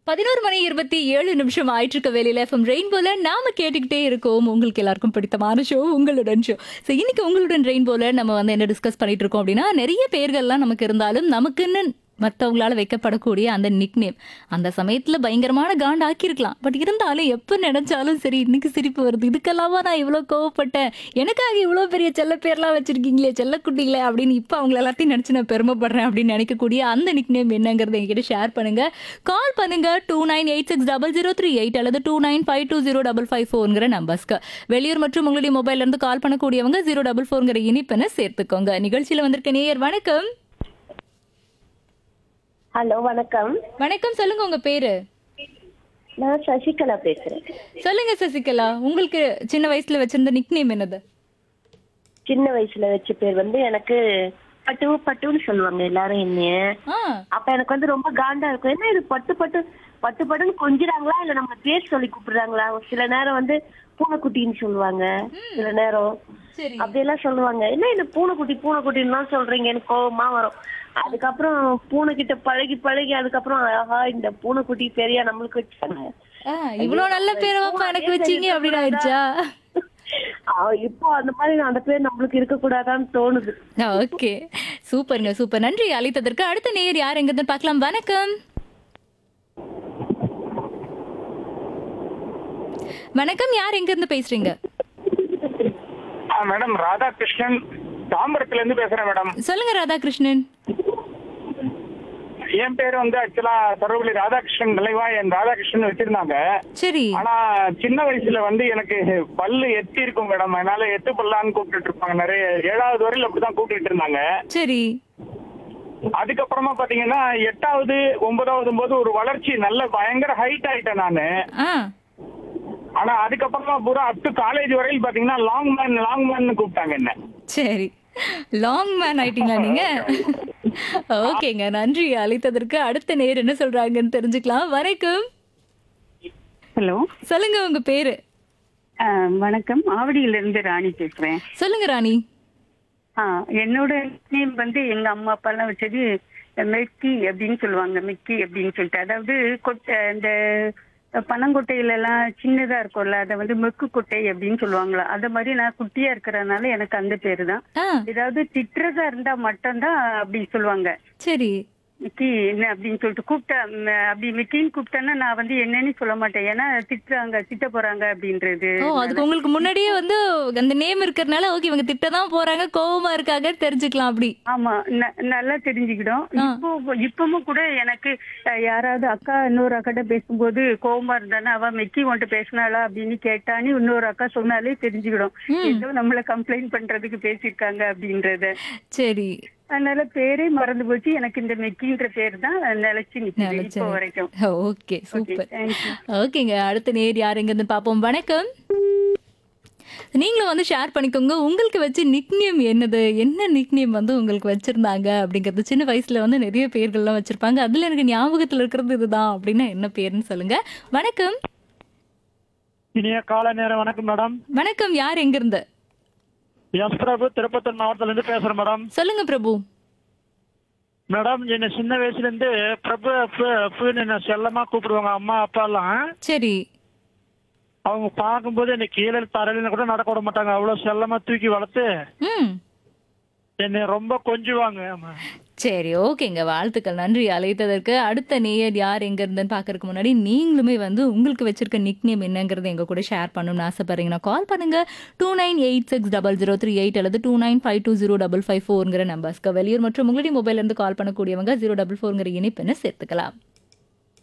பதினோரு மணி இருபத்தி ஏழு நிமிஷம் ஆயிட்டு இருக்க வேலையில எஃப்எம் ரெயின்போல நாம கேட்டுக்கிட்டே இருக்கோம் உங்களுக்கு எல்லாருக்கும் பிடித்தமான ஷோ உங்களுடன் ஷோ ஸோ இன்னைக்கு உங்களுடன் ரெயின்போல நம்ம வந்து என்ன டிஸ்கஸ் பண்ணிட்டு இருக்கோம் அப்படின்னா நிறைய பேர்கள்லாம் நமக்கு இருந்தாலும் நமக்குன்னு மற்றவங்களால வைக்கப்படக்கூடிய அந்த நிக்நேம் அந்த சமயத்துல பயங்கரமான காண்ட் ஆக்கியிருக்கலாம் பட் இருந்தாலும் எப்போ நினைச்சாலும் சரி இன்னைக்கு சிரிப்பு வருது இதுக்கெல்லாமா நான் இவ்வளோ கோவப்பட்டேன் எனக்காக இவ்வளோ பெரிய செல்ல பேர்லாம் வச்சிருக்கீங்களே செல்லக்குட்டிங்களே அப்படின்னு இப்போ அவங்க எல்லாத்தையும் நினைச்சு நான் பெருமைப்படுறேன் அப்படின்னு நினைக்கக்கூடிய அந்த நிக்நேம் என்னங்கிறத என்கிட்ட ஷேர் பண்ணுங்க கால் பண்ணுங்க two nine eight six double zero three eight அல்லது two nine five two zero double five ஃபோர்ங்கிற நம்பர்ஸ்க்கு வெளியூர் மற்றும் உங்களுடைய மொபைல்ல இருந்து கால் பண்ணக்கூடியவங்க ஜீரோ டபுள் ஃபோர்ங்கிற இனிப்பென சேர்த்துக்கோங்க நிகழ்ச்சியில வந்திருக்க நேயர் வணக்கம் ஹலோ வணக்கம் வணக்கம் சொல்லுங்க உங்க பேரு நான் சசிகலா பேசுறேன் சொல்லுங்க சசிகலா உங்களுக்கு சின்ன வயசுல வச்சிருந்த நிக்நேம் என்னது சின்ன வயசுல வச்ச பேர் வந்து எனக்கு பட்டு பட்டுன்னு சொல்லுவாங்க எல்லாரும் என்னைய ஆ அப்ப எனக்கு வந்து ரொம்ப காண்டா இருக்கும் என்ன இது பட்டு பட்டு பட்டு பட்டுன்னு கொஞ்சிறாங்களா இல்ல நம்ம பேர் சொல்லி கூப்பிடுறாங்களா சில நேரம் வந்து பூனைக்குட்டின்னு சொல்லுவாங்க சில நேரம் சரி அப்படியெல்லாம் சொல்லுவாங்க என்ன இந்த பூனைக்குட்டி பூனைக்குட்டின்னு தான் சொல்றீங்க எனக்கு கோவமா வரும் அதுக்கப்புறம் பூனை கிட்ட பழகி பழகி அதுக்கப்புறம் ஆஹா இந்த பூனைக்குட்டி பெரியா நம்மளுக்கு வச்சாங்க ஆ, இவ்ளோ நல்ல பேரவாப்பா எனக்கு வச்சீங்க அப்படின்னு ஆயிடுச்சா ஆ, இப்போ அந்த மாதிரி அந்த பேர் நம்மளுக்கு இருக்க கூடாதான்னு தோணுது ஓகே சூப்பருங்க சூப்பர் நன்றி அழைத்ததற்கு அடுத்த நேயர் யார் எங்கிருந்து பார்க்கலாம் வணக்கம் வணக்கம் யார் எங்க இருந்து பேசுறீங்க ஆ, மேடம் ராதாகிருஷ்ணன் தாம்பரத்துல இருந்து பேசுறேன் மேடம் சொல்லுங்க ராதாகிருஷ்ணன் என் பேர் வந்து ஆக்சுவலா சர்வபள்ளி ராதாகிருஷ்ணன் நிலைவா என் ராதாகிருஷ்ணன் வச்சிருந்தாங்க சரி ஆனா சின்ன வயசுல வந்து எனக்கு பல்லு எத்தி இருக்கும் மேடம் அதனால எத்து பல்லான்னு கூப்பிட்டுட்டு இருப்பாங்க நிறைய ஏழாவது வரையில அப்படிதான் கூப்பிட்டுட்டு இருந்தாங்க சரி அதுக்கப்புறமா பாத்தீங்கன்னா எட்டாவது ஒன்பதாவது போது ஒரு வளர்ச்சி நல்ல பயங்கர ஹைட் ஆயிட்டேன் நானு ஆ ஆனா அதுக்கப்புறமா பூரா அப் டு காலேஜ் வரையில் பாத்தீங்கன்னா லாங் மேன் லாங் மேன் கூப்பிட்டாங்க என்ன சரி லாங் மேன் ஆயிட்டீங்களா நீங்க ஓகேங்க நன்றி அழைத்ததற்கு அடுத்த நேர் என்ன சொல்றாங்கன்னு தெரிஞ்சுக்கலாம் வணக்கம் ஹலோ சொல்லுங்க உங்க பேரு அஹ், வணக்கம் ஆவடியிலிருந்து ராணி பேசுறேன் சொல்லுங்க ராணி ஆ, என்னோட நேம் வந்து எங்க அம்மா அப்பா எல்லாம் வச்சது மெக்கி அப்படின்னு சொல்லுவாங்க மிக்கி அப்படின்னு சொல்லிட்டு அதாவது கொட்டை இந்த பனங்கொட்டையில எல்லாம் சின்னதா இருக்கும்ல அதை வந்து மெக்கு கொட்டை அப்படின்னு சொல்லுவாங்களா அத மாதிரி நான் குட்டியா இருக்கிறதுனால எனக்கு அந்த பேரு தான் ஆ ஏதாவது திட்டுறதா இருந்தா மட்டும்தான் அப்படி சொல்லுவாங்க சரி மிக்கி என்ன அப்படின்னு சொல்லிட்டு கூப்பிட்டா ம், அப்படி மிக்கின்னு கூப்பிட்டேன்னா நான் வந்து என்னன்னு சொல்ல மாட்டேன் ஏன்னா திட்டுறாங்க திட்ட போறாங்க அப்படின்றது ஓ அதுக்கு உங்களுக்கு முன்னாடியே வந்து அந்த நேம் இருக்கிறதுனால ஓகே இவங்க திட்ட தான் போறாங்க கோவமா இருக்காங்க தெரிஞ்சுக்கலாம் அப்படி ஆமா ந- நல்லா தெரிஞ்சுக்கிடும் ஆ. இப்போ இப்பவும் கூட எனக்கு அஹ், யாராவது அக்கா இன்னொரு அக்காட்ட பேசும்போது கோவமா இருந்தானே அவ மெக்கி உன்ட்டு பேசினாளா அப்படின்னு கேட்டான்னு இன்னொரு அக்கா சொன்னாலே தெரிஞ்சுக்கிடும் ஏதோ நம்மள கம்ப்ளைண்ட் பண்றதுக்கு பேசியிருக்காங்க அப்படின்றத சரி அதனால பேரே மறந்து போச்சு எனக்கு இந்த மெக்கின்ற பேர் தான் நிலைச்சு நிக்குது நிலைச்சு இப்போ வரைக்கும் ஓகே சூப்பர் தேங்க்யூ ஓகேங்க அடுத்த நேர் யார் எங்க இருந்து பாப்போம் வணக்கம் நீங்களும் வந்து ஷேர் பண்ணிக்கோங்க உங்களுக்கு வச்சு நிக்நேம் என்னது என்ன நிக்நேம் வந்து உங்களுக்கு வச்சிருந்தாங்க அப்படிங்கிறது சின்ன வயசுல வந்து நிறைய பேர்கள்லாம் வச்சிருப்பாங்க அதுல எனக்கு ஞாபகத்துல இருக்கிறது இதுதான் அப்படின்னா என்ன பேருன்னு சொல்லுங்க வணக்கம் இனிய காலை நேரம் வணக்கம் மேடம் வணக்கம் யார் எங்க இருந்து எஸ் பிரபு திருப்பத்தூர் மாவட்டத்துல இருந்து பேசுறேன் மேடம் சொல்லுங்க பிரபு மேடம் என்ன சின்ன வயசுல இருந்து பிரபு அப்பு அப்புன்னு என்ன செல்லமா கூப்பிடுவாங்க அம்மா அப்பா எல்லாம் சரி அவங்க பார்க்கும்போது என்னை கீழே தரையில கூட நடக்க விட மாட்டாங்க அவ்வளவு செல்லமா தூக்கி வளர்த்து ம் என்னை ரொம்ப கொஞ்சுவாங்க ஆமா. சரி ஓகேங்க வாழ்த்துக்கள் நன்றி அழைத்ததற்கு அடுத்த நேயர் யார் எங்க இருந்துன்னு பாக்கறதுக்கு முன்னாடி நீங்களுமே வந்து உங்களுக்கு வச்சிருக்க நிக் நேம் என்னங்கிறது எங்க கூட ஷேர் பண்ணணும்னு ஆசைப்படுறீங்கன்னா கால் பண்ணுங்க two nine eight six double zero three eight அல்லது two nine five two zero double five ஃபோர்ங்கிற நம்பர்ஸ்க்கு வெளியூர் மற்றும் உங்களுடைய மொபைல் இருந்து கால் பண்ணக்கூடியவங்க ஜீரோ டபுள் ஃபோர்ங்கிற இணைப்பெண்ணை சேர்த்துக்கலாம்